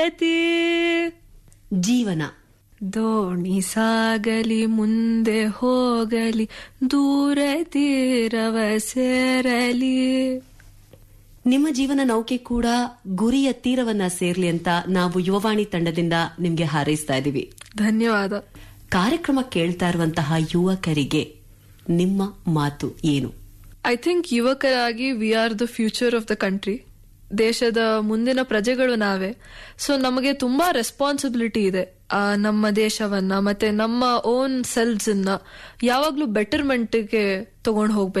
ಅತಿ ಜೀವನ ದೋಣಿ ಸಾಗಲಿ ಮುಂದೆ ಹೋಗಲಿ ದೂರ ತೀರವ ಸೇರಲಿ ನಿಮ್ಮ ಜೀವನ ನೌಕೆ ಕೂಡ ಗುರಿಯ ತೀರವನ್ನ ಸೇರ್ಲಿ ಅಂತ ನಾವು ಯುವವಾಣಿ ತಂಡದಿಂದ ನಿಮ್ಗೆ ಹಾರೈಸ್ತಾ ಇದೀವಿ ಧನ್ಯವಾದ ಕಾರ್ಯಕ್ರಮ ಕೇಳ್ತಾ ಇರುವಂತಹ ಯುವಕರಿಗೆ ನಿಮ್ಮ ಮಾತು ಏನು ಐ ಥಿಂಕ್ ಯುವಕರಾಗಿ we are the future of the country ದೇಶದ ಮುಂದಿನ ಪ್ರಜೆಗಳು ನಾವೇ ಸೊ ನಮಗೆ ತುಂಬಾ ರೆಸ್ಪಾನ್ಸಿಬಿಲಿಟಿ ಇದೆ ಆ, ನಮ್ಮ ದೇಶವನ್ನ ಮತ್ತೆ ನಮ್ಮ ಓನ್ ಸೆಲ್ಸ್ ಅನ್ನ ಯಾವಾಗ್ಲೂ ಬೆಟರ್ಮೆಂಟ್ಗೆ ತಗೊಂಡು ಹೋಗ್ಬೇಕು